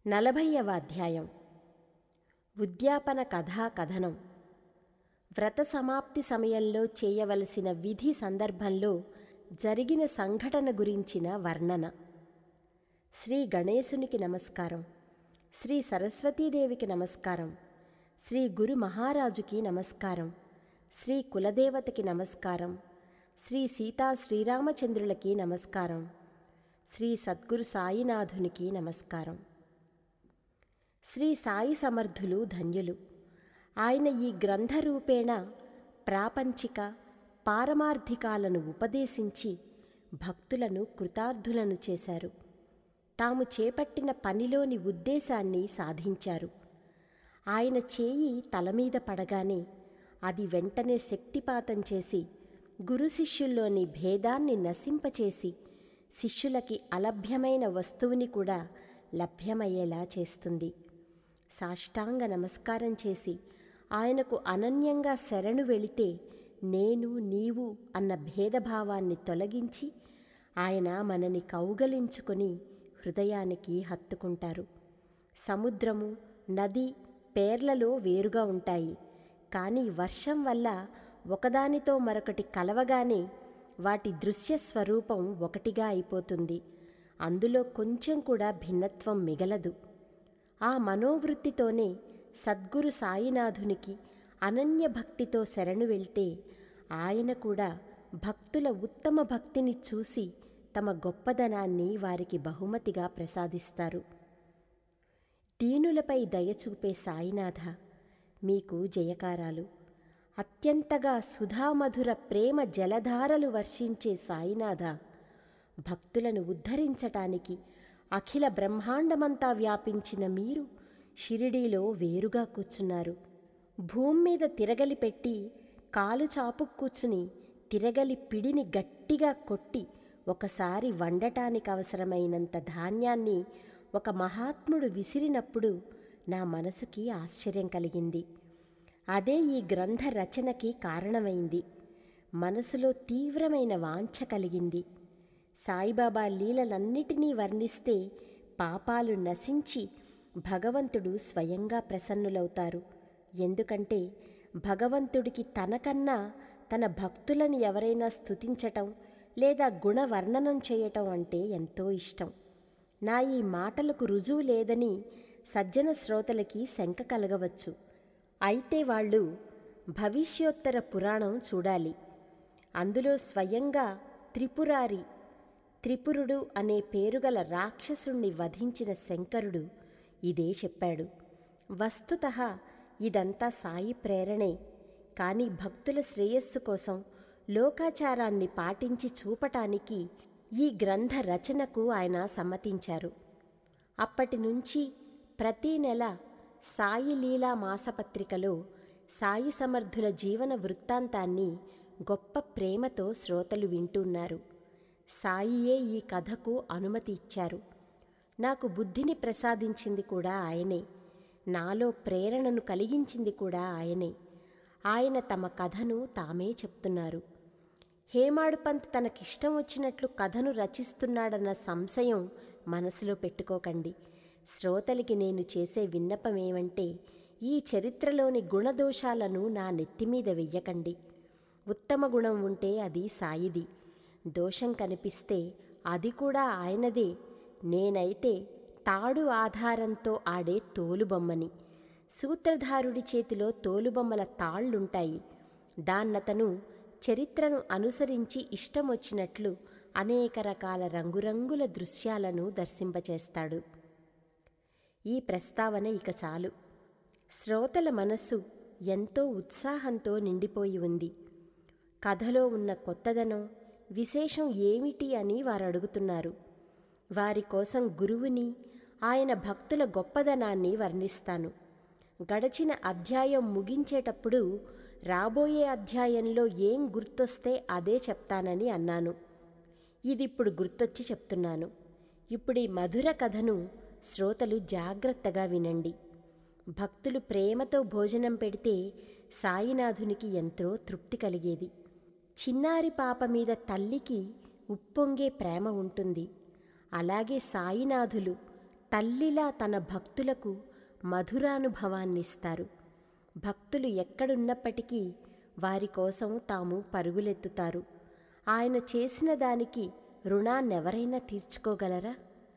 నలభైవ అధ్యాయం ఉద్యాపన కథా కథనం వ్రత సమాప్తి సమయంలో చేయవలసిన విధి సందర్భంలో జరిగిన సంఘటన గురించిన వర్ణన శ్రీ గణేశునికి నమస్కారం శ్రీ సరస్వతీదేవికి నమస్కారం శ్రీ గురు మహారాజుకి నమస్కారం శ్రీ కులదేవతకి నమస్కారం శ్రీ సీతా శ్రీరామచంద్రులకి నమస్కారం శ్రీ సద్గురు సాయినాథునికి నమస్కారం శ్రీ సాయి సమర్థులు ధన్యులు ఆయన ఈ గ్రంథరూపేణ ప్రాపంచిక పారమార్థికాలను ఉపదేశించి భక్తులను కృతార్థులను చేశారు తాము చేపట్టిన పనిలోని ఉద్దేశాన్ని సాధించారు ఆయన చేయి తలమీద పడగానే అది వెంటనే శక్తిపాతం చేసి గురు శిష్యుల్లోని భేదాన్ని నశింపచేసి శిష్యులకి అలభ్యమైన వస్తువుని కూడా లభ్యమయ్యేలా చేస్తుంది సాష్టాంగ నమస్కారం చేసి ఆయనకు అనన్యంగా శరణు వెళితే నేను నీవు అన్న భేదభావాన్ని తొలగించి ఆయన మనని కౌగలించుకొని హృదయానికి హత్తుకుంటారు సముద్రము నది పేర్లలో వేరుగా ఉంటాయి కానీ వర్షం వల్ల ఒకదానితో మరొకటి కలవగానే వాటి దృశ్య స్వరూపం ఒకటిగా అయిపోతుంది అందులో కొంచెం కూడా భిన్నత్వం మిగలదు ఆ మనోవృత్తితోనే సద్గురు సాయినాథునికి అనన్య భక్తితో శరణు వెళ్తే ఆయన కూడా భక్తుల ఉత్తమ భక్తిని చూసి తమ గొప్పదనాన్ని వారికి బహుమతిగా ప్రసాదిస్తారు దీనులపై దయచూపే సాయినాథ మీకు జయకారాలు అత్యంతగా సుధామధుర ప్రేమ జలధారలు వర్షించే సాయినాథ భక్తులను ఉద్ధరించటానికి అఖిల బ్రహ్మాండమంతా వ్యాపించిన మీరు షిరిడీలో వేరుగా కూర్చున్నారు భూమి మీద తిరగలి పెట్టి కాలు చాపు కూర్చుని తిరగలి పిడిని గట్టిగా కొట్టి ఒకసారి వండటానికి అవసరమైనంత ధాన్యాన్ని ఒక మహాత్ముడు విసిరినప్పుడు నా మనసుకి ఆశ్చర్యం కలిగింది అదే ఈ గ్రంథ రచనకి కారణమైంది మనసులో తీవ్రమైన వాంఛ కలిగింది సాయిబాబా లీలలన్నిటినీ వర్ణిస్తే పాపాలు నశించి భగవంతుడు స్వయంగా ప్రసన్నులవుతారు ఎందుకంటే భగవంతుడికి తనకన్నా తన భక్తులను ఎవరైనా స్తుతించటం లేదా గుణవర్ణనం చేయటం అంటే ఎంతో ఇష్టం నా ఈ మాటలకు రుజువు లేదని సజ్జన శ్రోతలకి శంక కలగవచ్చు అయితే వాళ్ళు భవిష్యోత్తర పురాణం చూడాలి అందులో స్వయంగా త్రిపురారి త్రిపురుడు అనే పేరుగల రాక్షసుణ్ణి వధించిన శంకరుడు ఇదే చెప్పాడు వస్తుత ఇదంతా సాయి ప్రేరణే కానీ భక్తుల శ్రేయస్సు కోసం లోకాచారాన్ని పాటించి చూపటానికి ఈ గ్రంథ రచనకు ఆయన సమ్మతించారు అప్పటి నుంచి ప్రతీ నెల సాయి లీలా మాసపత్రికలో సాయి సమర్థుల జీవన వృత్తాంతాన్ని గొప్ప ప్రేమతో శ్రోతలు వింటున్నారు సాయియే ఈ కథకు అనుమతి ఇచ్చారు నాకు బుద్ధిని ప్రసాదించింది కూడా ఆయనే నాలో ప్రేరణను కలిగించింది కూడా ఆయనే ఆయన తమ కథను తామే చెప్తున్నారు హేమాడు పంత్ తనకిష్టం వచ్చినట్లు కథను రచిస్తున్నాడన్న సంశయం మనసులో పెట్టుకోకండి శ్రోతలకి నేను చేసే విన్నపమేమంటే ఈ చరిత్రలోని గుణదోషాలను నా నెత్తిమీద వెయ్యకండి ఉత్తమ గుణం ఉంటే అది సాయిది దోషం కనిపిస్తే అది కూడా ఆయనదే నేనైతే తాడు ఆధారంతో ఆడే తోలుబొమ్మని సూత్రధారుడి చేతిలో తోలుబొమ్మల తాళ్లుంటాయి దాన్నతను చరిత్రను అనుసరించి ఇష్టమొచ్చినట్లు అనేక రకాల రంగురంగుల దృశ్యాలను దర్శింపచేస్తాడు ఈ ప్రస్తావన ఇక చాలు శ్రోతల మనస్సు ఎంతో ఉత్సాహంతో నిండిపోయి ఉంది కథలో ఉన్న కొత్తదనం విశేషం ఏమిటి అని వారు అడుగుతున్నారు వారి కోసం గురువుని ఆయన భక్తుల గొప్పదనాన్ని వర్ణిస్తాను గడచిన అధ్యాయం ముగించేటప్పుడు రాబోయే అధ్యాయంలో ఏం గుర్తొస్తే అదే చెప్తానని అన్నాను ఇదిప్పుడు గుర్తొచ్చి చెప్తున్నాను ఇప్పుడు ఈ మధుర కథను శ్రోతలు జాగ్రత్తగా వినండి భక్తులు ప్రేమతో భోజనం పెడితే సాయినాథునికి ఎంతో తృప్తి కలిగేది చిన్నారి పాప మీద తల్లికి ఉప్పొంగే ప్రేమ ఉంటుంది అలాగే సాయినాథులు తల్లిలా తన భక్తులకు మధురానుభవాన్నిస్తారు భక్తులు ఎక్కడున్నప్పటికీ వారి కోసం తాము పరుగులెత్తుతారు ఆయన చేసిన దానికి రుణాన్నెవరైనా తీర్చుకోగలరా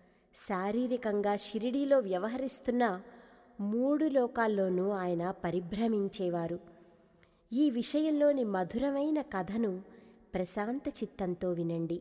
శారీరకంగా షిరిడీలో వ్యవహరిస్తున్న మూడు లోకాల్లోనూ ఆయన పరిభ్రమించేవారు ఈ విషయంలోని మధురమైన కథను ప్రశాంత చిత్తంతో వినండి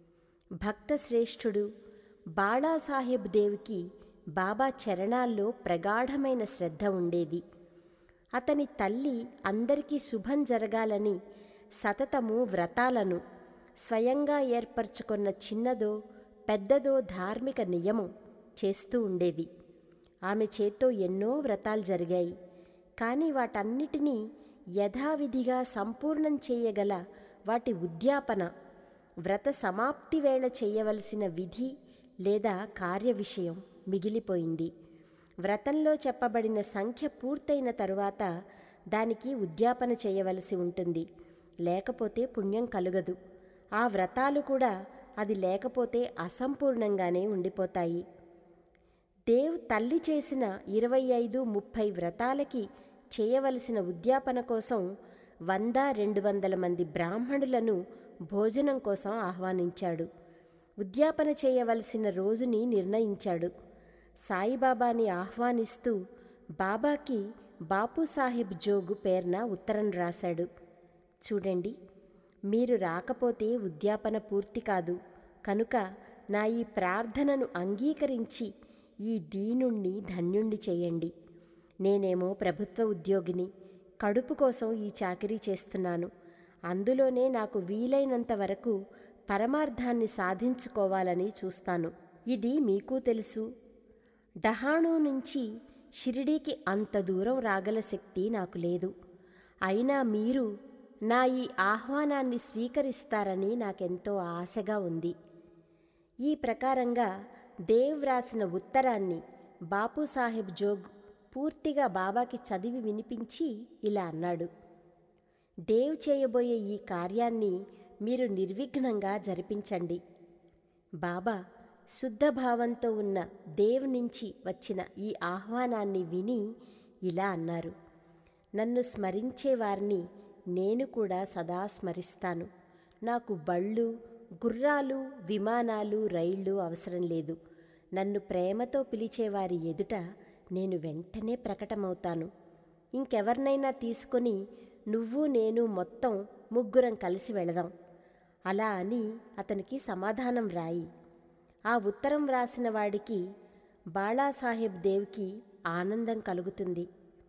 భక్త శ్రేష్ఠుడు బాళాసాహెబ్ దేవుకి బాబా చరణాల్లో ప్రగాఢమైన శ్రద్ధ ఉండేది అతని తల్లి అందరికీ శుభం జరగాలని సతతము వ్రతాలను స్వయంగా ఏర్పరచుకున్న చిన్నదో పెద్దదో ధార్మిక నియమం చేస్తూ ఉండేది ఆమె చేత్తో ఎన్నో వ్రతాలు జరిగాయి కానీ వాటన్నిటినీ యథావిధిగా సంపూర్ణం చేయగల వాటి ఉద్యాపన వ్రత సమాప్తి వేళ చేయవలసిన విధి లేదా కార్య విషయం మిగిలిపోయింది వ్రతంలో చెప్పబడిన సంఖ్య పూర్తయిన తరువాత దానికి ఉద్యాపన చేయవలసి ఉంటుంది లేకపోతే పుణ్యం కలుగదు ఆ వ్రతాలు కూడా అది లేకపోతే అసంపూర్ణంగానే ఉండిపోతాయి దేవ్ తల్లి చేసిన ఇరవై ఐదు ముప్పై వ్రతాలకి చేయవలసిన ఉద్యాపన కోసం వంద రెండు వందల మంది బ్రాహ్మణులను భోజనం కోసం ఆహ్వానించాడు ఉద్యాపన చేయవలసిన రోజుని నిర్ణయించాడు సాయిబాబాని ఆహ్వానిస్తూ బాబాకి బాపూసాహెబ్ జోగు పేర్న ఉత్తరం రాశాడు చూడండి మీరు రాకపోతే ఉద్యాపన పూర్తి కాదు కనుక నా ఈ ప్రార్థనను అంగీకరించి ఈ దీనుణ్ణి ధన్యుణ్ణి చేయండి నేనేమో ప్రభుత్వ ఉద్యోగిని కడుపు కోసం ఈ చాకరీ చేస్తున్నాను అందులోనే నాకు వీలైనంత వరకు పరమార్థాన్ని సాధించుకోవాలని చూస్తాను ఇది మీకు తెలుసు డహాణు నుంచి షిరిడీకి అంత దూరం రాగల శక్తి నాకు లేదు అయినా మీరు నా ఈ ఆహ్వానాన్ని స్వీకరిస్తారని నాకెంతో ఆశగా ఉంది ఈ ప్రకారంగా దేవ్ రాసిన ఉత్తరాన్ని బాపూసాహెబ్ జోగ్ పూర్తిగా బాబాకి చదివి వినిపించి ఇలా అన్నాడు దేవ్ చేయబోయే ఈ కార్యాన్ని మీరు నిర్విఘ్నంగా జరిపించండి బాబా శుద్ధ భావంతో ఉన్న దేవ్ నుంచి వచ్చిన ఈ ఆహ్వానాన్ని విని ఇలా అన్నారు నన్ను స్మరించే వారిని నేను కూడా సదా స్మరిస్తాను నాకు బళ్ళు గుర్రాలు విమానాలు రైళ్ళు అవసరం లేదు నన్ను ప్రేమతో పిలిచేవారి ఎదుట నేను వెంటనే ప్రకటమవుతాను ఇంకెవరినైనా తీసుకొని నువ్వు నేను మొత్తం ముగ్గురం కలిసి వెళదాం అలా అని అతనికి సమాధానం రాయి ఆ ఉత్తరం వ్రాసిన వాడికి బాళాసాహెబ్ దేవ్కి ఆనందం కలుగుతుంది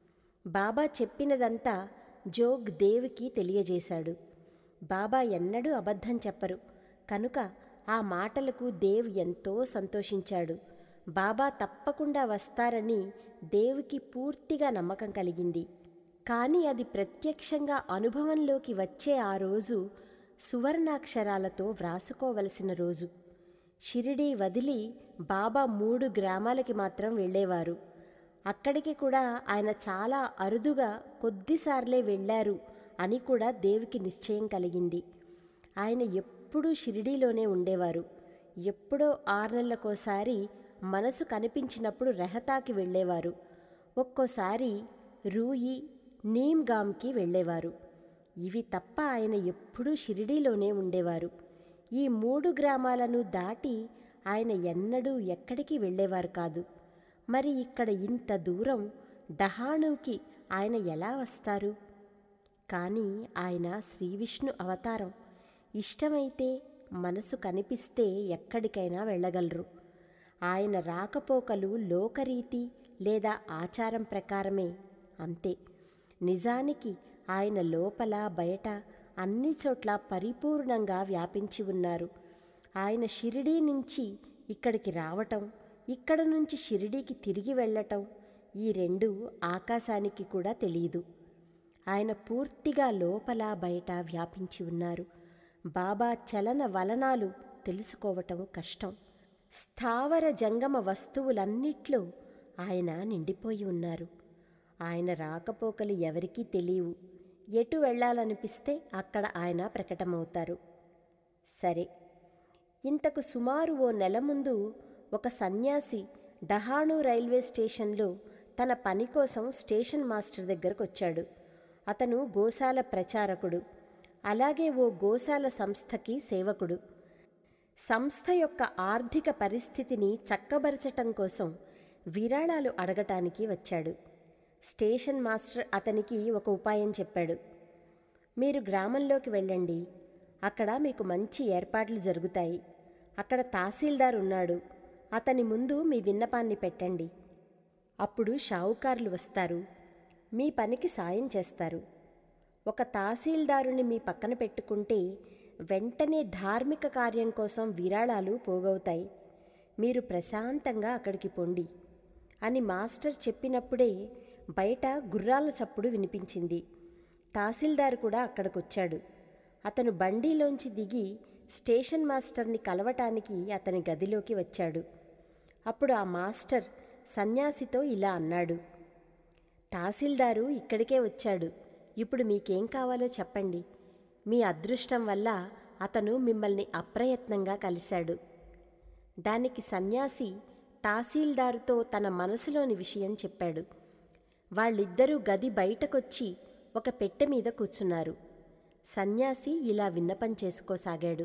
బాబా చెప్పినదంతా జోగ్ దేవ్కి తెలియజేశాడు బాబా ఎన్నడూ అబద్ధం చెప్పరు కనుక ఆ మాటలకు దేవ్ ఎంతో సంతోషించాడు బాబా తప్పకుండా వస్తారని దేవుకి పూర్తిగా నమ్మకం కలిగింది కానీ అది ప్రత్యక్షంగా అనుభవంలోకి వచ్చే ఆ రోజు సువర్ణాక్షరాలతో వ్రాసుకోవలసిన రోజు షిరిడీ వదిలి బాబా మూడు గ్రామాలకి మాత్రం వెళ్ళేవారు అక్కడికి కూడా ఆయన చాలా అరుదుగా కొద్దిసార్లే వెళ్ళారు అని కూడా దేవుకి నిశ్చయం కలిగింది ఆయన ఎప్పుడూ షిరిడీలోనే ఉండేవారు ఎప్పుడో ఆరు నెలలకోసారి మనసు కనిపించినప్పుడు రెహతాకి వెళ్ళేవారు ఒక్కోసారి రూయి నీమ్గామ్కి వెళ్ళేవారు ఇవి తప్ప ఆయన ఎప్పుడూ షిరిడీలోనే ఉండేవారు ఈ మూడు గ్రామాలను దాటి ఆయన ఎన్నడూ ఎక్కడికి వెళ్ళేవారు కాదు మరి ఇక్కడ ఇంత దూరం డహాణుకి ఆయన ఎలా వస్తారు కానీ ఆయన శ్రీవిష్ణు అవతారం ఇష్టమైతే మనసు కనిపిస్తే ఎక్కడికైనా వెళ్ళగలరు ఆయన రాకపోకలు లోకరీతి లేదా ఆచారం ప్రకారమే అంతే నిజానికి ఆయన లోపల బయట అన్ని చోట్ల పరిపూర్ణంగా వ్యాపించి ఉన్నారు ఆయన షిరిడీ నుంచి ఇక్కడికి రావటం ఇక్కడ నుంచి షిరిడీకి తిరిగి వెళ్ళటం ఈ రెండు ఆకాశానికి కూడా తెలియదు ఆయన పూర్తిగా లోపల బయట వ్యాపించి ఉన్నారు బాబా చలన వలనాలు తెలుసుకోవటం కష్టం స్థావర జంగమ వస్తువులన్నిట్లో ఆయన నిండిపోయి ఉన్నారు ఆయన రాకపోకలు ఎవరికీ తెలియవు ఎటు వెళ్ళాలనిపిస్తే అక్కడ ఆయన ప్రకటమవుతారు సరే ఇంతకు సుమారు ఓ నెల ముందు ఒక సన్యాసి డహాణు రైల్వే స్టేషన్లో తన పని కోసం స్టేషన్ మాస్టర్ దగ్గరకు వచ్చాడు అతను గోశాల ప్రచారకుడు అలాగే ఓ గోశాల సంస్థకి సేవకుడు సంస్థ యొక్క ఆర్థిక పరిస్థితిని చక్కబరచటం కోసం విరాళాలు అడగటానికి వచ్చాడు స్టేషన్ మాస్టర్ అతనికి ఒక ఉపాయం చెప్పాడు మీరు గ్రామంలోకి వెళ్ళండి అక్కడ మీకు మంచి ఏర్పాట్లు జరుగుతాయి అక్కడ తహసీల్దార్ ఉన్నాడు అతని ముందు మీ విన్నపాన్ని పెట్టండి అప్పుడు షావుకారులు వస్తారు మీ పనికి సాయం చేస్తారు ఒక తహసీల్దారుని మీ పక్కన పెట్టుకుంటే వెంటనే ధార్మిక కార్యం కోసం విరాళాలు పోగవుతాయి మీరు ప్రశాంతంగా అక్కడికి పొండి అని మాస్టర్ చెప్పినప్పుడే బయట గుర్రాల చప్పుడు వినిపించింది తహసీల్దార్ కూడా అక్కడికొచ్చాడు అతను బండిలోంచి దిగి స్టేషన్ మాస్టర్ని కలవటానికి అతని గదిలోకి వచ్చాడు అప్పుడు ఆ మాస్టర్ సన్యాసితో ఇలా అన్నాడు తహసీల్దారు ఇక్కడికే వచ్చాడు ఇప్పుడు మీకేం కావాలో చెప్పండి మీ అదృష్టం వల్ల అతను మిమ్మల్ని అప్రయత్నంగా కలిశాడు దానికి సన్యాసి తహసీల్దారుతో తన మనసులోని విషయం చెప్పాడు వాళ్ళిద్దరూ గది బయటకొచ్చి ఒక పెట్టె మీద కూర్చున్నారు సన్యాసి ఇలా విన్నపం చేసుకోసాగాడు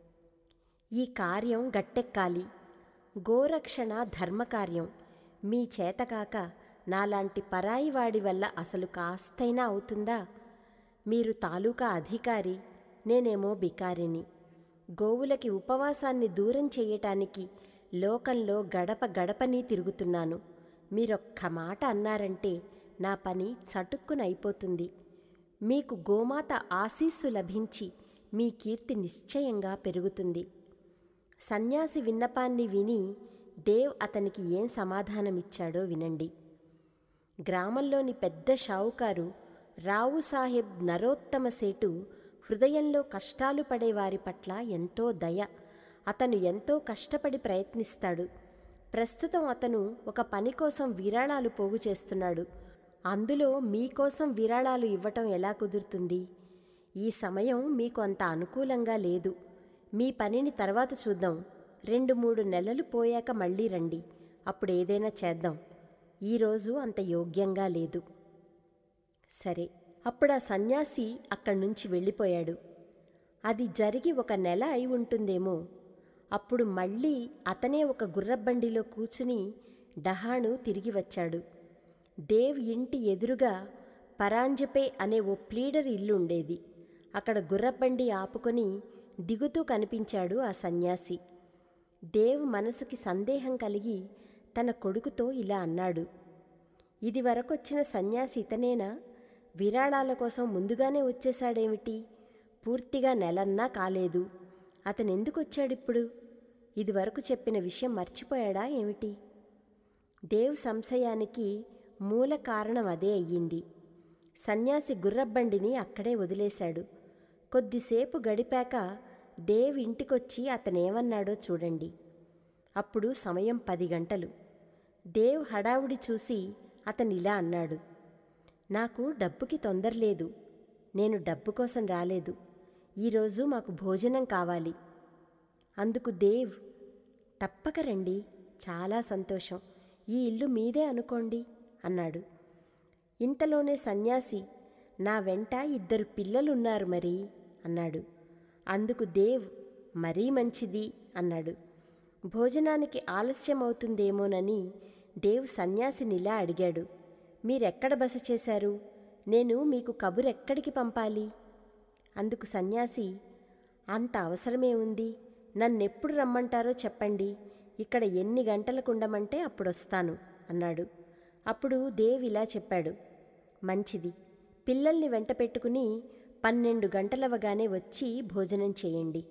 ఈ కార్యం గట్టెక్కాలి గోరక్షణ ధర్మకార్యం మీ చేతకాక నాలాంటి పరాయివాడి వల్ల అసలు కాస్తైనా అవుతుందా మీరు తాలూకా అధికారి నేనేమో బికారిని గోవులకి ఉపవాసాన్ని దూరం చేయటానికి లోకంలో గడప గడపని తిరుగుతున్నాను మీరొక్క మాట అన్నారంటే నా పని చటుక్కునైపోతుంది మీకు గోమాత ఆశీస్సు లభించి మీ కీర్తి నిశ్చయంగా పెరుగుతుంది సన్యాసి విన్నపాన్ని విని దేవ్ అతనికి ఏం సమాధానమిచ్చాడో వినండి గ్రామంలోని పెద్ద షావుకారు రావు సాహెబ్ నరోత్తమ సేటు హృదయంలో కష్టాలు పడే వారి పట్ల ఎంతో దయ అతను ఎంతో కష్టపడి ప్రయత్నిస్తాడు ప్రస్తుతం అతను ఒక పని కోసం విరాళాలు పోగు చేస్తున్నాడు అందులో మీకోసం విరాళాలు ఇవ్వటం ఎలా కుదురుతుంది ఈ సమయం మీకు అంత అనుకూలంగా లేదు మీ పనిని తర్వాత చూద్దాం రెండు మూడు నెలలు పోయాక మళ్ళీ రండి అప్పుడు ఏదైనా చేద్దాం ఈరోజు అంత యోగ్యంగా లేదు సరే అప్పుడు ఆ సన్యాసి అక్కడి నుంచి వెళ్ళిపోయాడు అది జరిగి ఒక నెల అయి ఉంటుందేమో అప్పుడు మళ్ళీ అతనే ఒక గుర్రబండిలో కూర్చుని డహాణు తిరిగి వచ్చాడు దేవ్ ఇంటి ఎదురుగా పరాంజపే అనే ఓ ప్లీడర్ ఇల్లు ఉండేది అక్కడ గుర్రబండి ఆపుకొని దిగుతూ కనిపించాడు ఆ సన్యాసి దేవ్ మనసుకి సందేహం కలిగి తన కొడుకుతో ఇలా అన్నాడు ఇది వరకొచ్చిన సన్యాసి ఇతనేనా విరాళాల కోసం ముందుగానే వచ్చేశాడేమిటి పూర్తిగా నెలన్నా కాలేదు అతనెందుకు వచ్చాడిప్పుడు ఇదివరకు చెప్పిన విషయం మర్చిపోయాడా ఏమిటి దేవ్ సంశయానికి మూల కారణం అదే అయ్యింది సన్యాసి గుర్రబండిని అక్కడే వదిలేశాడు కొద్దిసేపు గడిపాక దేవ్ ఇంటికొచ్చి అతనేమన్నాడో చూడండి అప్పుడు సమయం పది గంటలు దేవ్ హడావుడి చూసి అతను ఇలా అన్నాడు నాకు డబ్బుకి తొందరలేదు నేను డబ్బు కోసం రాలేదు ఈరోజు మాకు భోజనం కావాలి అందుకు దేవ్ తప్పక రండి చాలా సంతోషం ఈ ఇల్లు మీదే అనుకోండి అన్నాడు ఇంతలోనే సన్యాసి నా వెంట ఇద్దరు పిల్లలున్నారు మరి అన్నాడు అందుకు దేవ్ మరీ మంచిది అన్నాడు భోజనానికి ఆలస్యం అవుతుందేమోనని దేవ్ సన్యాసినిలా అడిగాడు మీరెక్కడ బస చేశారు నేను మీకు కబురెక్కడికి పంపాలి అందుకు సన్యాసి అంత అవసరమే ఉంది నన్నెప్పుడు రమ్మంటారో చెప్పండి ఇక్కడ ఎన్ని గంటలకు ఉండమంటే అప్పుడొస్తాను అన్నాడు అప్పుడు దేవ్ ఇలా చెప్పాడు మంచిది పిల్లల్ని వెంట పెట్టుకుని పన్నెండు గంటలవగానే వచ్చి భోజనం చేయండి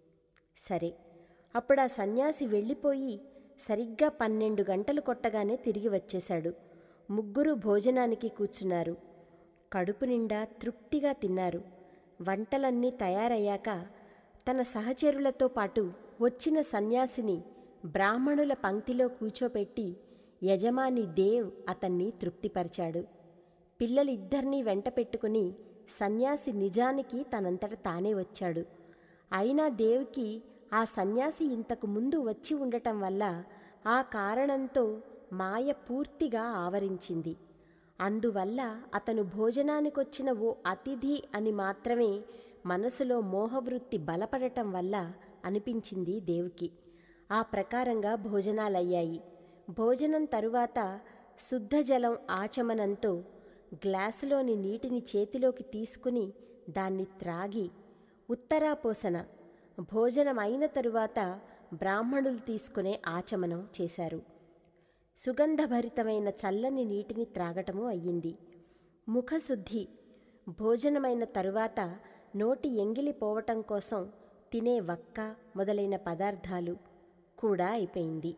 సరే అప్పుడు ఆ సన్యాసి వెళ్ళిపోయి సరిగ్గా పన్నెండు గంటలు కొట్టగానే తిరిగి వచ్చేశాడు ముగ్గురు భోజనానికి కూర్చున్నారు కడుపు నిండా తృప్తిగా తిన్నారు వంటలన్నీ తయారయ్యాక తన సహచరులతో పాటు వచ్చిన సన్యాసిని బ్రాహ్మణుల పంక్తిలో కూర్చోపెట్టి యజమాని దేవ్ అతన్ని తృప్తిపరిచాడు పిల్లలిద్దరినీ వెంట పెట్టుకుని సన్యాసి నిజానికి తనంతట తానే వచ్చాడు అయినా దేవ్కి ఆ సన్యాసి ఇంతకు ముందు వచ్చి ఉండటం వల్ల ఆ కారణంతో మాయ పూర్తిగా ఆవరించింది అందువల్ల అతను భోజనానికొచ్చిన ఓ అతిథి అని మాత్రమే మనసులో మోహవృత్తి బలపడటం వల్ల అనిపించింది దేవుకి ఆ ప్రకారంగా భోజనాలయ్యాయి భోజనం తరువాత శుద్ధ జలం ఆచమనంతో గ్లాసులోని నీటిని చేతిలోకి తీసుకుని దాన్ని త్రాగి ఉత్తరాపోసన భోజనం అయిన తరువాత బ్రాహ్మణులు తీసుకునే ఆచమనం చేశారు సుగంధభరితమైన చల్లని నీటిని త్రాగటము అయ్యింది ముఖశుద్ధి భోజనమైన తరువాత నోటి ఎంగిలి పోవటం కోసం తినే వక్క మొదలైన పదార్థాలు కూడా అయిపోయింది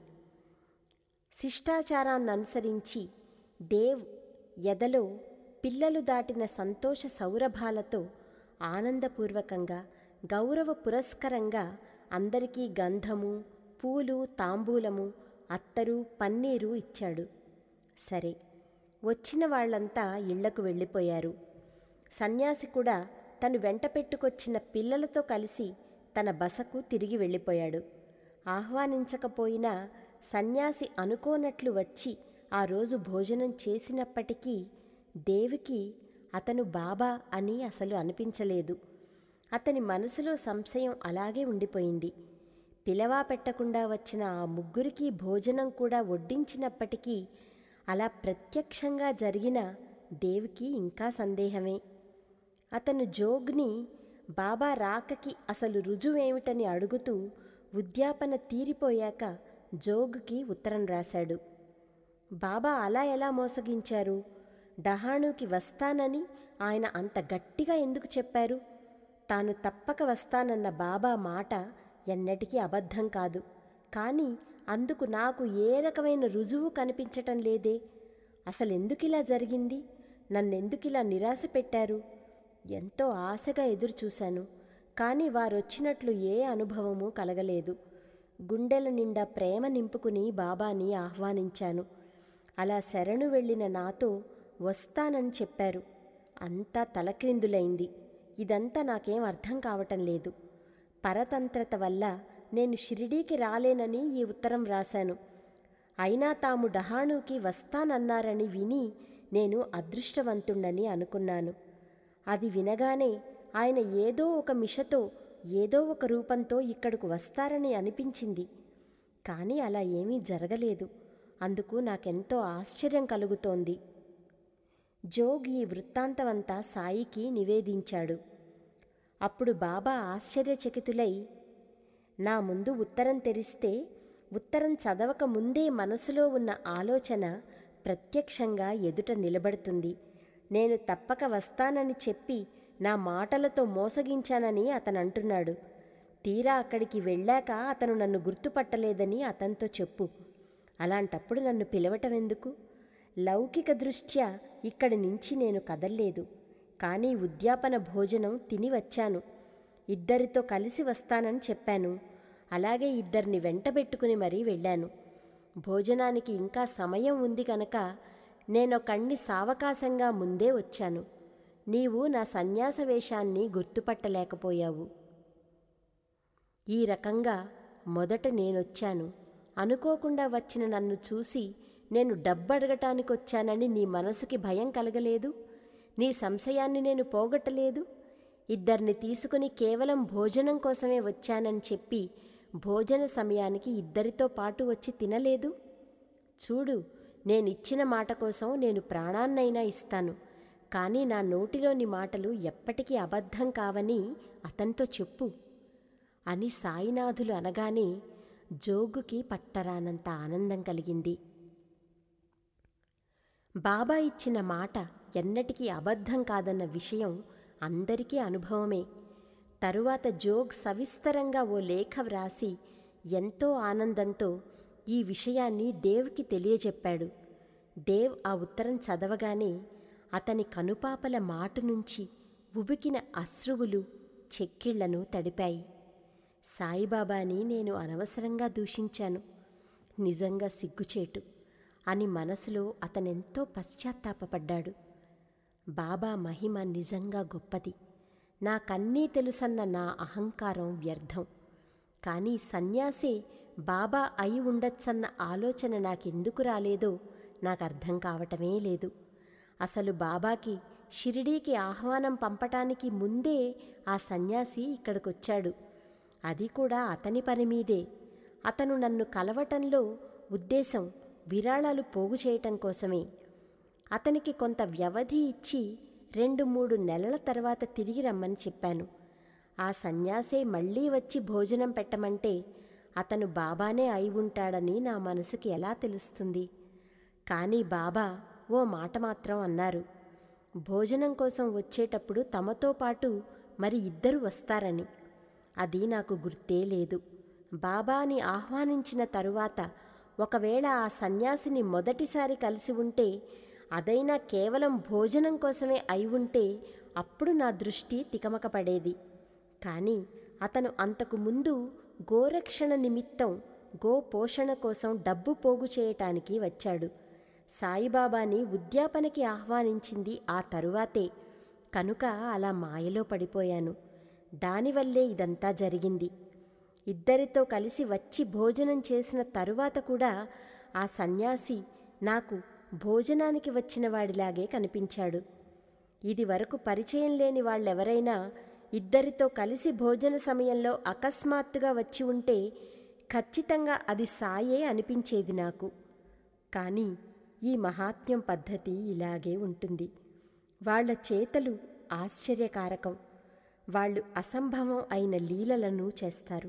శిష్టాచారాన్ని అనుసరించి దేవ్ ఎదలో పిల్లలు దాటిన సంతోష సౌరభాలతో ఆనందపూర్వకంగా గౌరవ పురస్కరంగా అందరికీ గంధము పూలు తాంబూలము అత్తరు పన్నీరు ఇచ్చాడు సరే వచ్చిన వాళ్ళంతా ఇళ్లకు వెళ్ళిపోయారు సన్యాసి కూడా తను వెంట పెట్టుకొచ్చిన పిల్లలతో కలిసి తన బసకు తిరిగి వెళ్ళిపోయాడు ఆహ్వానించకపోయినా సన్యాసి అనుకోనట్లు వచ్చి ఆ రోజు భోజనం చేసినప్పటికీ దేవికి అతను బాబా అని అసలు అనిపించలేదు అతని మనసులో సంశయం అలాగే ఉండిపోయింది పిలవా పెట్టకుండా వచ్చిన ఆ ముగ్గురికి భోజనం కూడా వడ్డించినప్పటికీ అలా ప్రత్యక్షంగా జరిగిన దేవికి ఇంకా సందేహమే అతను జోగ్ని బాబా రాకకి అసలు రుజువేమిటని అడుగుతూ ఉద్యాపన తీరిపోయాక జోగ్కి ఉత్తరం రాశాడు బాబా అలా ఎలా మోసగించారు డహాణుకి వస్తానని ఆయన అంత గట్టిగా ఎందుకు చెప్పారు తాను తప్పక వస్తానన్న బాబా మాట ఎన్నటికీ అబద్ధం కాదు కానీ అందుకు నాకు ఏ రకమైన రుజువు కనిపించటం లేదే అసలెందుకిలా జరిగింది నన్నెందుకిలా నిరాశ పెట్టారు ఎంతో ఆశగా ఎదురుచూశాను కానీ వారొచ్చినట్లు ఏ అనుభవము కలగలేదు గుండెల నిండా ప్రేమ నింపుకుని బాబాని ఆహ్వానించాను అలా శరణు వెళ్ళిన నాతో వస్తానని చెప్పారు అంతా తలక్రిందులైంది ఇదంతా నాకేం అర్థం కావటం లేదు పరతంత్రత వల్ల నేను షిరిడీకి రాలేనని ఈ ఉత్తరం రాశాను అయినా తాము డహాణుకి వస్తానన్నారని విని నేను అదృష్టవంతుణ్ణని అనుకున్నాను అది వినగానే ఆయన ఏదో ఒక మిషతో ఏదో ఒక రూపంతో ఇక్కడకు వస్తారని అనిపించింది కానీ అలా ఏమీ జరగలేదు అందుకు నాకెంతో ఆశ్చర్యం కలుగుతోంది జోగ్ ఈ వృత్తాంతమంతా సాయికి నివేదించాడు అప్పుడు బాబా ఆశ్చర్యచకితులై నా ముందు ఉత్తరం తెరిస్తే ఉత్తరం చదవక ముందే మనసులో ఉన్న ఆలోచన ప్రత్యక్షంగా ఎదుట నిలబడుతుంది నేను తప్పక వస్తానని చెప్పి నా మాటలతో మోసగించానని అతను అంటున్నాడు తీరా అక్కడికి వెళ్ళాక అతను నన్ను గుర్తుపట్టలేదని అతనితో చెప్పు అలాంటప్పుడు నన్ను పిలవటం ఎందుకు లౌకిక దృష్ట్యా ఇక్కడి నుంచి నేను కదల్లేదు కానీ ఉద్యాపన భోజనం తిని వచ్చాను ఇద్దరితో కలిసి వస్తానని చెప్పాను అలాగే ఇద్దరిని వెంటబెట్టుకుని మరీ వెళ్ళాను భోజనానికి ఇంకా సమయం ఉంది కనుక నేనొకణ్ణి సావకాశంగా ముందే వచ్చాను నీవు నా సన్యాస వేషాన్ని గుర్తుపట్టలేకపోయావు ఈ రకంగా మొదట నేనొచ్చాను అనుకోకుండా వచ్చిన నన్ను చూసి నేను డబ్బడగటానికి వచ్చానని నీ మనసుకి భయం కలగలేదు నీ సంశయాన్ని నేను పోగొట్టలేదు ఇద్దరిని తీసుకుని కేవలం భోజనం కోసమే వచ్చానని చెప్పి భోజన సమయానికి ఇద్దరితో పాటు వచ్చి తినలేదు చూడు నేనిచ్చిన మాట కోసం నేను ప్రాణాన్నైనా ఇస్తాను కానీ నా నోటిలోని మాటలు ఎప్పటికీ అబద్ధం కావని అతనితో చెప్పు అని సాయినాథులు అనగానే జోగుకి పట్టరానంత ఆనందం కలిగింది బాబా ఇచ్చిన మాట ఎన్నటికీ అబద్ధం కాదన్న విషయం అందరికీ అనుభవమే తరువాత జోగ్ సవిస్తరంగా ఓ లేఖ వ్రాసి ఎంతో ఆనందంతో ఈ విషయాన్ని దేవ్కి తెలియజెప్పాడు దేవ్ ఆ ఉత్తరం చదవగానే అతని కనుపాపల మాటు నుంచి ఉబికిన అశ్రువులు చెక్కిళ్లను తడిపాయి సాయిబాబాని నేను అనవసరంగా దూషించాను నిజంగా సిగ్గుచేటు అని మనసులో అతనెంతో పశ్చాత్తాపపడ్డాడు బాబా మహిమ నిజంగా గొప్పది నాకన్నీ తెలుసన్న నా అహంకారం వ్యర్థం కానీ సన్యాసే బాబా అయి ఉండొచ్చన్న ఆలోచన నాకెందుకు రాలేదో నాకు అర్థం కావటమే లేదు అసలు బాబాకి షిరిడీకి ఆహ్వానం పంపటానికి ముందే ఆ సన్యాసి ఇక్కడికొచ్చాడు అది కూడా అతని పని మీదే అతను నన్ను కలవటంలో ఉద్దేశం విరాళాలు పోగు చేయటం కోసమే అతనికి కొంత వ్యవధి ఇచ్చి రెండు మూడు నెలల తర్వాత తిరిగి రమ్మని చెప్పాను ఆ సన్యాసే మళ్ళీ వచ్చి భోజనం పెట్టమంటే అతను బాబానే అయి ఉంటాడని నా మనసుకి ఎలా తెలుస్తుంది కానీ బాబా ఓ మాట మాత్రం అన్నారు భోజనం కోసం వచ్చేటప్పుడు తమతో పాటు మరి ఇద్దరు వస్తారని అది నాకు గుర్తే లేదు బాబాని ఆహ్వానించిన తరువాత ఒకవేళ ఆ సన్యాసిని మొదటిసారి కలిసి ఉంటే అదైనా కేవలం భోజనం కోసమే అయి ఉంటే అప్పుడు నా దృష్టి తికమకపడేది కానీ అతను అంతకు ముందు గోరక్షణ నిమిత్తం గో పోషణ కోసం డబ్బు పోగు చేయటానికి వచ్చాడు సాయిబాబాని ఉద్యాపనకి ఆహ్వానించింది ఆ తరువాతే కనుక అలా మాయలో పడిపోయాను దానివల్లే ఇదంతా జరిగింది ఇద్దరితో కలిసి వచ్చి భోజనం చేసిన తరువాత కూడా ఆ సన్యాసి నాకు భోజనానికి వచ్చిన వాడిలాగే కనిపించాడు ఇది వరకు పరిచయం లేని వాళ్ళెవరైనా ఇద్దరితో కలిసి భోజన సమయంలో అకస్మాత్తుగా వచ్చి ఉంటే ఖచ్చితంగా అది సాయే అనిపించేది నాకు కానీ ఈ మహాత్మ్యం పద్ధతి ఇలాగే ఉంటుంది వాళ్ళ చేతలు ఆశ్చర్యకారకం వాళ్ళు అసంభవం అయిన లీలలను చేస్తారు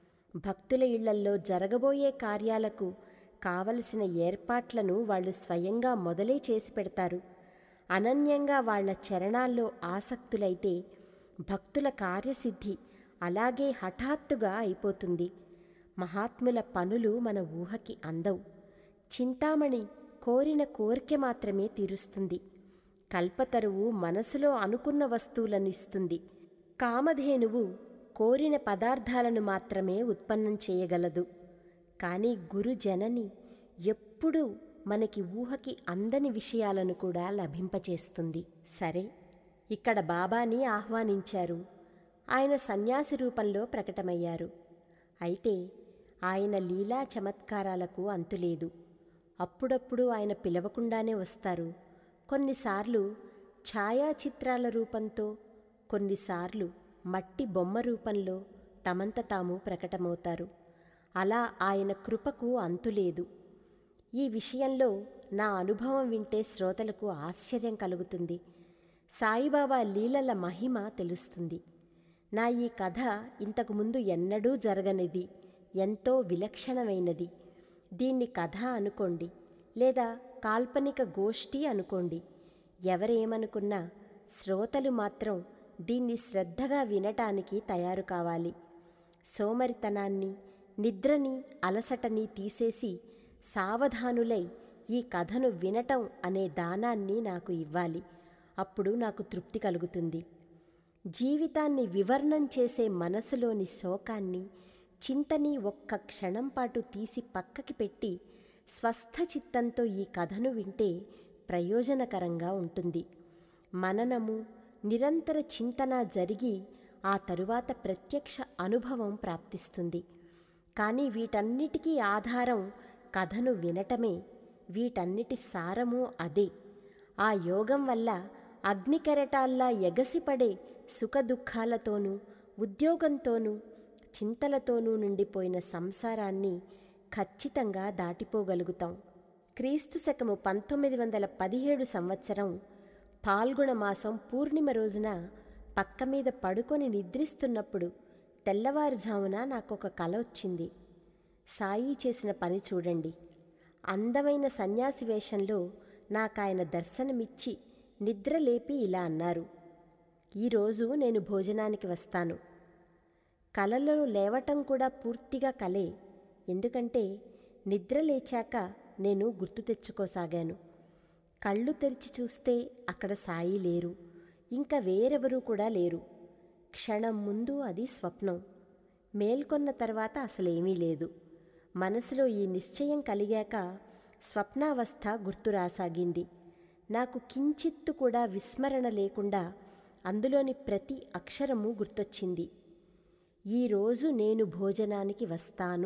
భక్తుల ఇళ్లల్లో జరగబోయే కార్యాలకు కావలసిన ఏర్పాట్లను వాళ్ళు స్వయంగా మొదలే చేసి పెడతారు అనన్యంగా వాళ్ళ చరణాల్లో ఆసక్తులైతే భక్తుల కార్యసిద్ధి అలాగే హఠాత్తుగా అయిపోతుంది మహాత్ముల పనులు మన ఊహకి అందవు చింతామణి కోరిన కోరిక మాత్రమే తీరుస్తుంది కల్పతరువు మనసులో అనుకున్న వస్తువులను ఇస్తుంది కామధేనువు కోరిన పదార్థాలను మాత్రమే ఉత్పన్నం చేయగలదు కానీ గురుజనని ఎప్పుడూ మనకి ఊహకి అందని విషయాలను కూడా లభింపచేస్తుంది సరే ఇక్కడ బాబాని ఆహ్వానించారు ఆయన సన్యాసి రూపంలో ప్రకటమయ్యారు అయితే ఆయన లీలా చమత్కారాలకు అంతులేదు అప్పుడప్పుడు ఆయన పిలవకుండానే వస్తారు కొన్నిసార్లు ఛాయాచిత్రాల రూపంతో కొన్నిసార్లు మట్టి బొమ్మ రూపంలో తమంత తాము ప్రకటమవుతారు అలా ఆయన కృపకు అంతులేదు ఈ విషయంలో నా అనుభవం వింటే శ్రోతలకు ఆశ్చర్యం కలుగుతుంది సాయిబాబా లీలల మహిమ తెలుస్తుంది నా ఈ కథ ఇంతకుముందు ఎన్నడూ జరగనిది ఎంతో విలక్షణమైనది దీన్ని కథ అనుకోండి లేదా కాల్పనిక గోష్ఠి అనుకోండి ఎవరేమనుకున్నా శ్రోతలు మాత్రం దీన్ని శ్రద్ధగా వినటానికి తయారు కావాలి సోమరితనాన్ని నిద్రని అలసటని తీసేసి సావధానులై ఈ కథను వినటం అనే దానాన్ని నాకు ఇవ్వాలి అప్పుడు నాకు తృప్తి కలుగుతుంది జీవితాన్ని వివర్ణం చేసే మనసులోని శోకాన్ని చింతని ఒక్క క్షణం పాటు తీసి పక్కకి పెట్టి స్వస్థ చిత్తంతో ఈ కథను వింటే ప్రయోజనకరంగా ఉంటుంది మననము నిరంతర చింతన జరిగి ఆ తరువాత ప్రత్యక్ష అనుభవం ప్రాప్తిస్తుంది కానీ వీటన్నిటికీ ఆధారం కథను వినటమే వీటన్నిటి సారము అదే ఆ యోగం వల్ల అగ్నికెరటాల్లా ఎగసిపడే సుఖదుఖాలతోనూ ఉద్యోగంతోనూ చింతలతోనూ నిండిపోయిన సంసారాన్ని ఖచ్చితంగా దాటిపోగలుగుతాం క్రీస్తు శకము పంతొమ్మిది వందల పదిహేడు సంవత్సరం పాల్గొన మాసం పూర్ణిమ రోజున పక్క మీద పడుకొని నిద్రిస్తున్నప్పుడు తెల్లవారుజామున నాకొక కల వచ్చింది సాయి చేసిన పని చూడండి అందమైన సన్యాసి వేషంలో నాకాయన దర్శనమిచ్చి నిద్ర లేపి ఇలా అన్నారు ఈరోజు నేను భోజనానికి వస్తాను కలలో లేవటం కూడా పూర్తిగా కలే ఎందుకంటే నిద్ర లేచాక నేను గుర్తు తెచ్చుకోసాగాను కళ్ళు తెరిచి చూస్తే అక్కడ సాయి లేరు ఇంకా వేరెవరూ కూడా లేరు క్షణం ముందు అది స్వప్నం మేల్కొన్న తర్వాత అసలేమీ లేదు మనసులో ఈ నిశ్చయం కలిగాక స్వప్నావస్థ గుర్తు రాసాగింది నాకు కించిత్తు కూడా విస్మరణ లేకుండా అందులోని ప్రతి అక్షరము గుర్తొచ్చింది ఈరోజు నేను భోజనానికి వస్తాను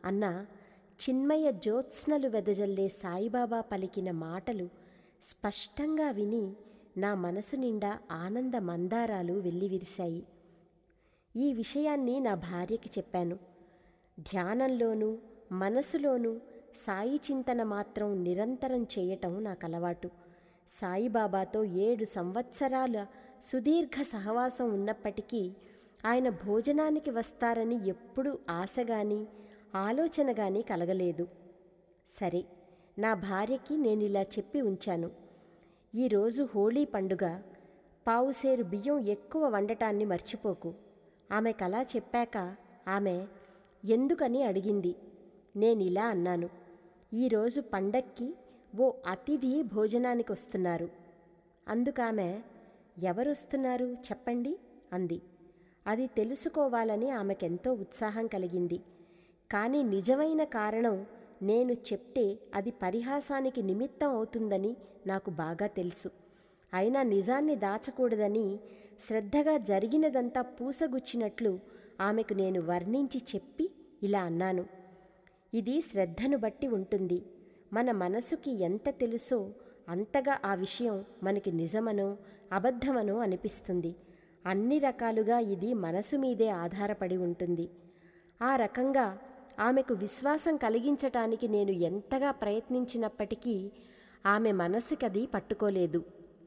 అన్న చిన్మయ జ్యోత్స్నలు వెదజల్లే సాయిబాబా పలికిన మాటలు స్పష్టంగా విని నా మనసు నిండా ఆనంద మందారాలు వెల్లివిరిశాయి ఈ విషయాన్ని నా భార్యకి చెప్పాను ధ్యానంలోనూ మనసులోనూ సాయి చింతన మాత్రం నిరంతరం చేయటం నాకు అలవాటు సాయిబాబాతో ఏడు సంవత్సరాల సుదీర్ఘ సహవాసం ఉన్నప్పటికీ ఆయన భోజనానికి వస్తారని ఎప్పుడూ ఆశగాని ఆలోచన గాని కలగలేదు సరే నా భార్యకి నేను ఇలా చెప్పి ఉంచాను ఈరోజు హోళీ పండుగ పావుసేరు బియ్యం ఎక్కువ వండటాన్ని మర్చిపోకు ఆమెకలా చెప్పాక ఆమె ఎందుకని అడిగింది నేనిలా అన్నాను ఈరోజు పండక్కి ఓ అతిథి భోజనానికి వస్తున్నారు అందుకామె ఎవరొస్తున్నారు చెప్పండి అంది అది తెలుసుకోవాలని ఆమెకెంతో ఉత్సాహం కలిగింది కానీ నిజమైన కారణం నేను చెప్తే అది పరిహాసానికి నిమిత్తం అవుతుందని నాకు బాగా తెలుసు అయినా నిజాన్ని దాచకూడదని శ్రద్ధగా జరిగినదంతా పూసగుచ్చినట్లు ఆమెకు నేను వర్ణించి చెప్పి ఇలా అన్నాను ఇది శ్రద్ధను బట్టి ఉంటుంది మన మనసుకి ఎంత తెలుసో అంతగా ఆ విషయం మనకి నిజమనో అబద్ధమనో అనిపిస్తుంది అన్ని రకాలుగా ఇది మనసు మీదే ఆధారపడి ఉంటుంది ఆ రకంగా ఆమెకు విశ్వాసం కలిగించటానికి నేను ఎంతగా ప్రయత్నించినప్పటికీ ఆమె మనసుకది పట్టుకోలేదు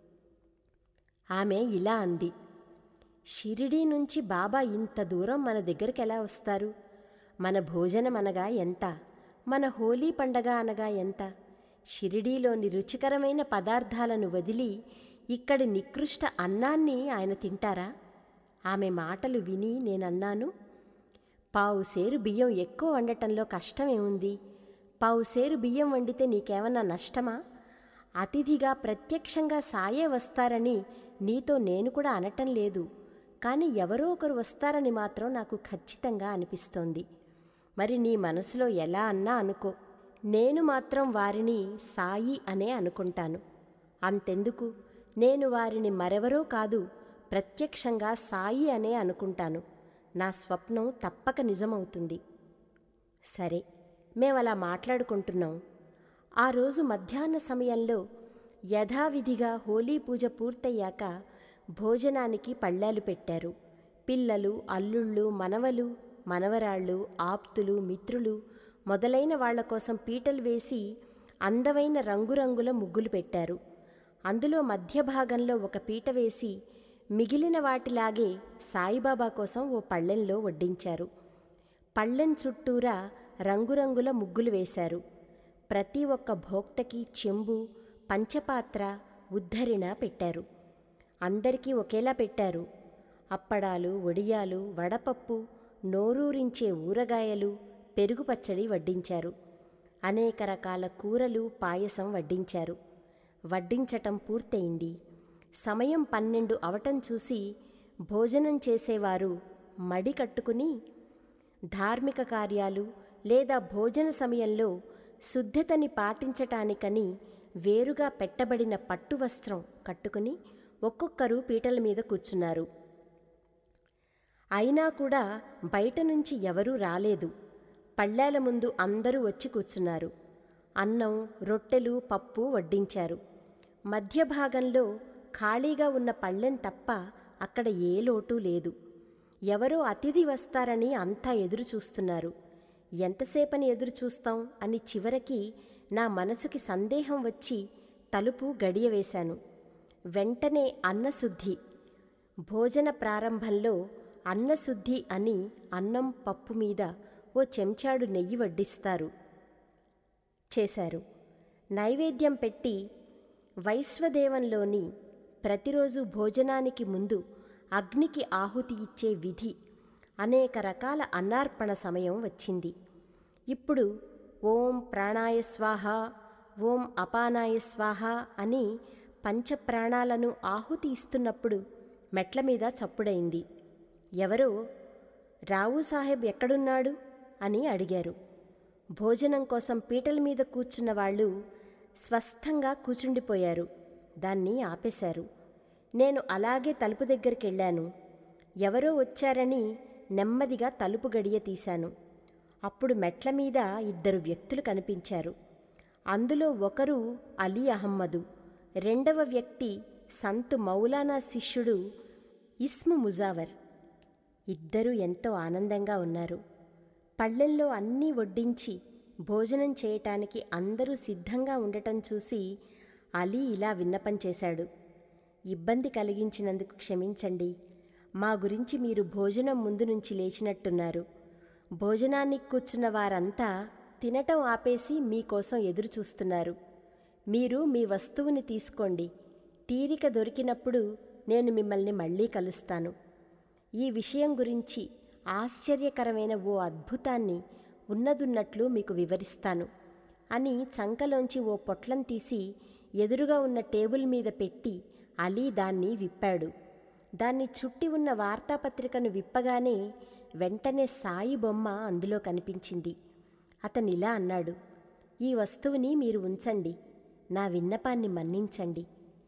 ఆమె ఇలా అంది షిరిడీ నుంచి బాబా ఇంత దూరం మన దగ్గరికి ఎలా వస్తారు మన భోజనం అనగా ఎంత మన హోలీ పండగ అనగా ఎంత షిరిడీలోని రుచికరమైన పదార్థాలను వదిలి ఇక్కడి నికృష్ట అన్నాన్ని ఆయన తింటారా ఆమె మాటలు విని నేనన్నాను పావు సేరు బియ్యం ఎక్కువ వండటంలో కష్టమేముంది పావు సేరు బియ్యం వండితే నీకేమన్నా నష్టమా అతిథిగా ప్రత్యక్షంగా సాయే వస్తారని నీతో నేను కూడా అనటం లేదు కానీ ఎవరో ఒకరు వస్తారని మాత్రం నాకు ఖచ్చితంగా అనిపిస్తోంది మరి నీ మనసులో ఎలా అన్నా అనుకో నేను మాత్రం వారిని సాయి అనే అనుకుంటాను అంతెందుకు నేను వారిని మరెవరో కాదు ప్రత్యక్షంగా సాయి అనే అనుకుంటాను నా స్వప్నం తప్పక నిజమవుతుంది సరే మేమలా మాట్లాడుకుంటున్నాం ఆ రోజు మధ్యాహ్న సమయంలో యథావిధిగా హోలీ పూజ పూర్తయ్యాక భోజనానికి పళ్ళాలు పెట్టారు పిల్లలు అల్లుళ్ళు మనవలు మనవరాళ్ళు ఆప్తులు మిత్రులు మొదలైన వాళ్ల కోసం పీటలు వేసి అందమైన రంగురంగుల ముగ్గులు పెట్టారు అందులో మధ్య భాగంలో ఒక పీట వేసి మిగిలిన వాటిలాగే సాయిబాబా కోసం ఓ పళ్ళెంలో వడ్డించారు పళ్ళెం చుట్టూరా రంగురంగుల ముగ్గులు వేశారు ప్రతి ఒక్క భోక్తకి చెంబు పంచపాత్ర ఉద్ధరణ పెట్టారు అందరికీ ఒకేలా పెట్టారు అప్పడాలు వడియాలు వడపప్పు నోరూరించే ఊరగాయలు పెరుగు పచ్చడి వడ్డించారు అనేక రకాల కూరలు పాయసం వడ్డించారు వడ్డించటం పూర్తయింది సమయం పన్నెండు అవటం చూసి భోజనం చేసేవారు మడి కట్టుకుని ధార్మిక కార్యాలు లేదా భోజన సమయంలో శుద్ధతని పాటించటానికని వేరుగా పెట్టబడిన పట్టు వస్త్రం కట్టుకుని ఒక్కొక్కరు పీటల మీద కూర్చున్నారు అయినా కూడా బయట నుంచి ఎవరూ రాలేదు పళ్ళాల ముందు అందరూ వచ్చి కూర్చున్నారు అన్నం రొట్టెలు పప్పు వడ్డించారు మధ్య భాగంలో ఖాళీగా ఉన్న పళ్ళెం తప్ప అక్కడ ఏ లోటు లేదు ఎవరో అతిథి వస్తారని అంతా ఎదురు చూస్తున్నారు ఎంతసేపని ఎదురు చూస్తాం అని చివరికి నా మనసుకి సందేహం వచ్చి తలుపు గడియవేశాను వెంటనే అన్నశుద్ధి భోజన ప్రారంభంలో అన్నశుద్ధి అని అన్నం పప్పు మీద ఓ చెంచాడు నెయ్యి వడ్డిస్తారు చేశారు నైవేద్యం పెట్టి వైశ్వదేవంలోని ప్రతిరోజు భోజనానికి ముందు అగ్నికి ఆహుతి ఇచ్చే విధి అనేక రకాల అన్నార్పణ సమయం వచ్చింది ఇప్పుడు ఓం ప్రాణాయ స్వాహ ఓం అపానాయ స్వాహ అని పంచప్రాణాలను ఆహుతి ఇస్తున్నప్పుడు మెట్ల మీద చప్పుడైంది ఎవరో రావు సాహెబ్ ఎక్కడున్నాడు అని అడిగారు భోజనం కోసం పీటల మీద కూర్చున్న వాళ్ళు స్వస్థంగా కూచుండిపోయారు దాన్ని ఆపేశారు నేను అలాగే తలుపు దగ్గరికి వెళ్ళాను ఎవరో వచ్చారని నెమ్మదిగా తలుపు గడియ తీశాను అప్పుడు మెట్ల మీద ఇద్దరు వ్యక్తులు కనిపించారు అందులో ఒకరు అలీ అహమ్మదు రెండవ వ్యక్తి సంతు మౌలానా శిష్యుడు ఇస్ము ముజావర్ ఇద్దరూ ఎంతో ఆనందంగా ఉన్నారు పళ్ళెల్లో అన్నీ వడ్డించి భోజనం చేయటానికి అందరూ సిద్ధంగా ఉండటం చూసి అలీ ఇలా విన్నపం చేశాడు ఇబ్బంది కలిగించినందుకు క్షమించండి మా గురించి మీరు భోజనం ముందు నుంచి లేచినట్టున్నారు భోజనానికి కూర్చున్న వారంతా తినటం ఆపేసి మీకోసం ఎదురు చూస్తున్నారు మీరు మీ వస్తువుని తీసుకోండి తీరిక దొరికినప్పుడు నేను మిమ్మల్ని మళ్ళీ కలుస్తాను ఈ విషయం గురించి ఆశ్చర్యకరమైన ఓ అద్భుతాన్ని ఉన్నదున్నట్లు మీకు వివరిస్తాను అని చంకలోంచి ఓ పొట్లం తీసి ఎదురుగా ఉన్న టేబుల్ మీద పెట్టి అలీ దాన్ని విప్పాడు దాన్ని చుట్టి ఉన్న వార్తాపత్రికను విప్పగానే వెంటనే సాయి బొమ్మ అందులో కనిపించింది అతను ఇలా అన్నాడు ఈ వస్తువుని మీరు ఉంచండి నా విన్నపాన్ని మన్నించండి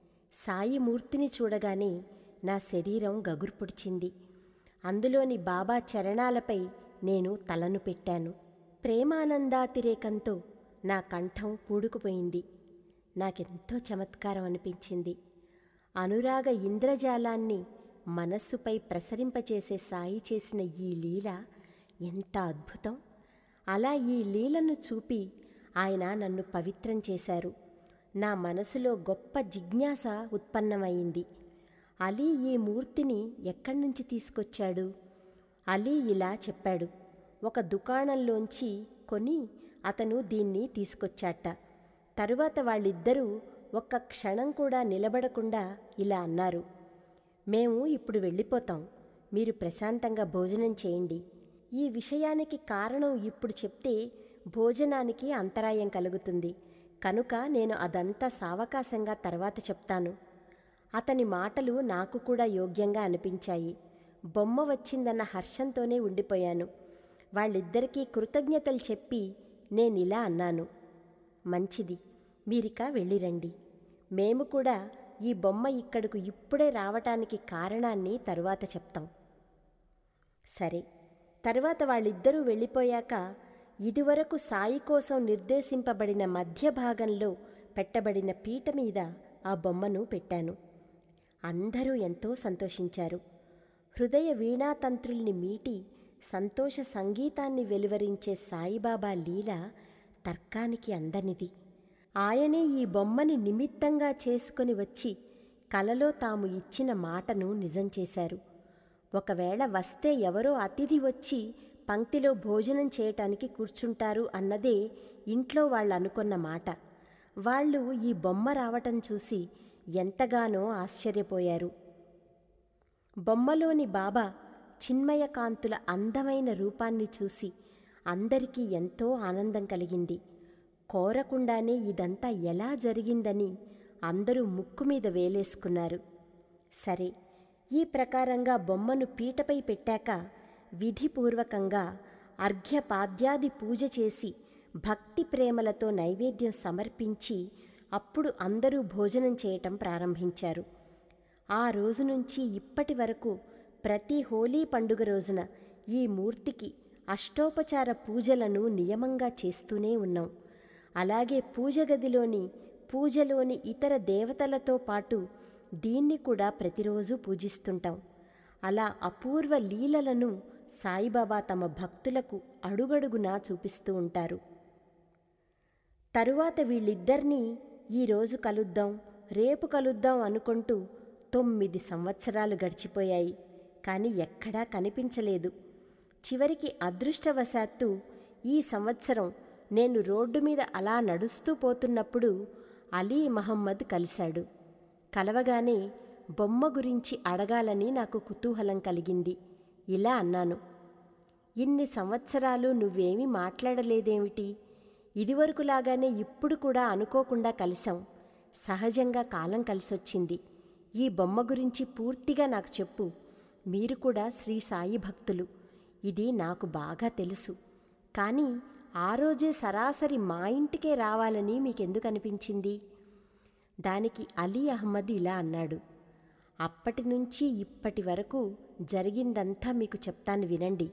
సాయి మూర్తిని చూడగానే నా శరీరం గగురు పొడిచింది అందులోని బాబా చరణాలపై నేను తలను పెట్టాను ప్రేమానందాతిరేకంతో నా కంఠం పూడుకుపోయింది నాకెంతో చమత్కారం అనిపించింది అనురాగ ఇంద్రజాలాన్ని మనస్సుపై ప్రసరింపచేసే సాయి చేసిన ఈ లీల ఎంత అద్భుతం అలా ఈ లీలను చూపి ఆయన నన్ను పవిత్రం చేశారు నా మనసులో గొప్ప జిజ్ఞాస ఉత్పన్నమైంది అలీ ఈ మూర్తిని ఎక్కడి నుంచి తీసుకొచ్చాడు అలీ ఇలా చెప్పాడు ఒక దుకాణంలోంచి కొని అతను దీన్ని తీసుకొచ్చాట తరువాత వాళ్ళిద్దరూ ఒక్క క్షణం కూడా నిలబడకుండా ఇలా అన్నారు మేము ఇప్పుడు వెళ్ళిపోతాం మీరు ప్రశాంతంగా భోజనం చేయండి ఈ విషయానికి కారణం ఇప్పుడు చెప్తే భోజనానికి అంతరాయం కలుగుతుంది కనుక నేను అదంతా సావకాశంగా తర్వాత చెప్తాను అతని మాటలు నాకు కూడా యోగ్యంగా అనిపించాయి బొమ్మ వచ్చిందన్న హర్షంతోనే ఉండిపోయాను వాళ్ళిద్దరికీ కృతజ్ఞతలు చెప్పి నేనిలా అన్నాను మంచిది మీరిక వెళ్ళిరండి మేము కూడా ఈ బొమ్మ ఇక్కడకు ఇప్పుడే రావటానికి కారణాన్ని తరువాత చెప్తాం సరే తర్వాత వాళ్ళిద్దరూ వెళ్ళిపోయాక ఇదివరకు సాయి కోసం నిర్దేశింపబడిన మధ్య భాగంలో పెట్టబడిన పీట మీద ఆ బొమ్మను పెట్టాను అందరూ ఎంతో సంతోషించారు హృదయ వీణాతంత్రుల్ని మీటి సంతోష సంగీతాన్ని వెలువరించే సాయిబాబా లీల తర్కానికి అందనిది ఆయనే ఈ బొమ్మని నిమిత్తంగా చేసుకొని వచ్చి కలలో తాము ఇచ్చిన మాటను నిజం చేశారు ఒకవేళ వస్తే ఎవరో అతిథి వచ్చి పంక్తిలో భోజనం చేయటానికి కూర్చుంటారు అన్నదే ఇంట్లో వాళ్ళు అనుకున్న మాట వాళ్ళు ఈ బొమ్మ రావటం చూసి ఎంతగానో ఆశ్చర్యపోయారు బొమ్మలోని బాబా చిన్మయకాంతుల అందమైన రూపాన్ని చూసి అందరికీ ఎంతో ఆనందం కలిగింది కోరకుండానే ఇదంతా ఎలా జరిగిందని అందరూ ముక్కు మీద వేలేసుకున్నారు సరే ఈ ప్రకారంగా బొమ్మను పీటపై పెట్టాక విధిపూర్వకంగా అర్ఘ్యపాద్యాది పూజ చేసి భక్తి ప్రేమలతో నైవేద్యం సమర్పించి అప్పుడు అందరూ భోజనం చేయటం ప్రారంభించారు ఆ రోజు నుంచి ఇప్పటి వరకు ప్రతి హోలీ పండుగ రోజున ఈ మూర్తికి అష్టోపచార పూజలను నియమంగా చేస్తూనే ఉన్నాం అలాగే పూజ గదిలోని పూజలోని ఇతర దేవతలతో పాటు దీన్ని కూడా ప్రతిరోజు పూజిస్తుంటాం అలా అపూర్వ లీలలను సాయిబాబా తమ భక్తులకు అడుగడుగునా చూపిస్తూ ఉంటారు తరువాత వీళ్ళిద్దరినీ ఈరోజు కలుద్దాం రేపు కలుద్దాం అనుకుంటూ తొమ్మిది సంవత్సరాలు గడిచిపోయాయి కానీ ఎక్కడా కనిపించలేదు చివరికి అదృష్టవశాత్తు ఈ సంవత్సరం నేను రోడ్డు మీద అలా నడుస్తూ పోతున్నప్పుడు అలీ మహమ్మద్ కలిశాడు కలవగానే బొమ్మ గురించి అడగాలని నాకు కుతూహలం కలిగింది ఇలా అన్నాను ఇన్ని సంవత్సరాలు నువ్వేమీ మాట్లాడలేదేమిటి ఇదివరకులాగానే ఇప్పుడు కూడా అనుకోకుండా కలిసాం సహజంగా కాలం కలిసొచ్చింది ఈ బొమ్మ గురించి పూర్తిగా నాకు చెప్పు మీరు కూడా శ్రీ సాయి భక్తులు ఇది నాకు బాగా తెలుసు కానీ ఆ రోజే సరాసరి మా ఇంటికే రావాలని మీకెందుకు అనిపించింది దానికి అలీ అహ్మద్ ఇలా అన్నాడు అప్పటి నుంచి ఇప్పటి వరకు జరిగిందంతా మీకు చెప్తాను వినండి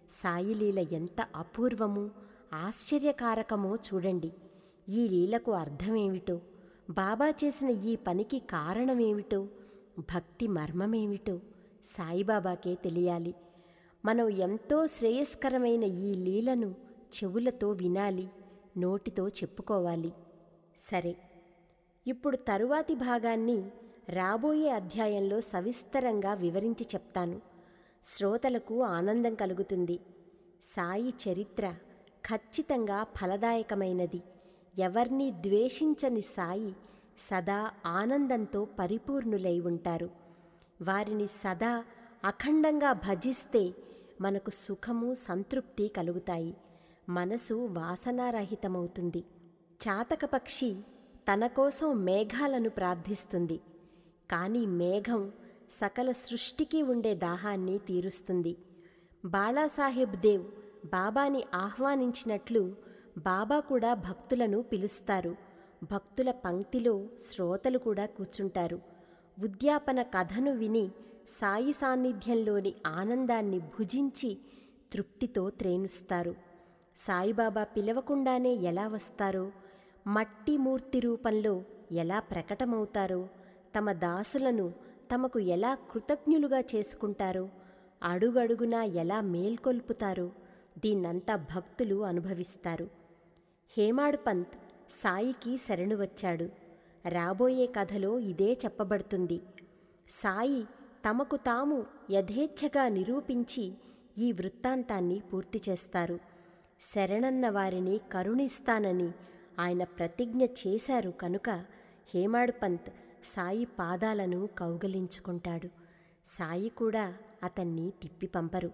సాయి లీల ఎంత అపూర్వము ఆశ్చర్యకారకమో చూడండి ఈ లీలకు అర్థమేమిటో బాబా చేసిన ఈ పనికి కారణమేమిటో భక్తి మర్మమేమిటో సాయిబాబాకే తెలియాలి మనం ఎంతో శ్రేయస్కరమైన ఈ లీలను చెవులతో వినాలి నోటితో చెప్పుకోవాలి సరే ఇప్పుడు తరువాతి భాగాన్ని రాబోయే అధ్యాయంలో సవిస్తరంగా వివరించి చెప్తాను శ్రోతలకు ఆనందం కలుగుతుంది సాయి చరిత్ర ఖచ్చితంగా ఫలదాయకమైనది ఎవర్నీ ద్వేషించని సాయి సదా ఆనందంతో పరిపూర్ణులై ఉంటారు వారిని సదా అఖండంగా భజిస్తే మనకు సుఖము సంతృప్తి కలుగుతాయి మనసు వాసనారహితమవుతుంది చాతక పక్షి తన కోసం మేఘాలను ప్రార్థిస్తుంది కానీ మేఘం సకల సృష్టికి ఉండే దాహాన్ని తీరుస్తుంది బాళాసాహెబ్ దేవ్ బాబాని ఆహ్వానించినట్లు బాబా కూడా భక్తులను పిలుస్తారు భక్తుల పంక్తిలో శ్రోతలు కూడా కూర్చుంటారు ఉద్యాపన కథను విని సాయి సాన్నిధ్యంలోని ఆనందాన్ని భుజించి తృప్తితో త్రేణుస్తారు సాయిబాబా పిలవకుండానే ఎలా వస్తారో మట్టి మూర్తి రూపంలో ఎలా ప్రకటమవుతారో తమ దాసులను తమకు ఎలా కృతజ్ఞులుగా చేసుకుంటారో అడుగడుగునా ఎలా మేల్కొల్పుతారో దీన్నంతా భక్తులు అనుభవిస్తారు హేమాడ్ పంత్ సాయికి శరణు వచ్చాడు రాబోయే కథలో ఇదే చెప్పబడుతుంది సాయి తమకు తాము యథేచ్ఛగా నిరూపించి ఈ వృత్తాంతాన్ని పూర్తి చేస్తారు శరణన్న వారిని కరుణిస్తానని ఆయన ప్రతిజ్ఞ చేశారు కనుక హేమాడ్ పంత్ సాయి పాదాలను కౌగలించుకుంటాడు సాయి కూడా అతన్ని తిప్పి పంపరు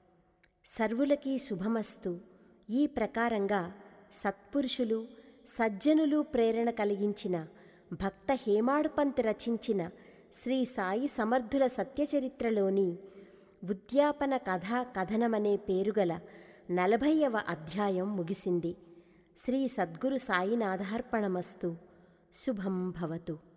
సర్వులకి శుభమస్తు ఈ ప్రకారంగా సత్పురుషులు సజ్జనులు ప్రేరణ కలిగించిన భక్త హేమాడుపంత్ రచించిన శ్రీ సాయి సమర్థుల సత్యచరిత్రలోని ఉద్యాపన కథా కథనమనే పేరుగల నలభైవ అధ్యాయం ముగిసింది శ్రీ సద్గురు సాయినాథార్పణమస్తు శుభం భవతు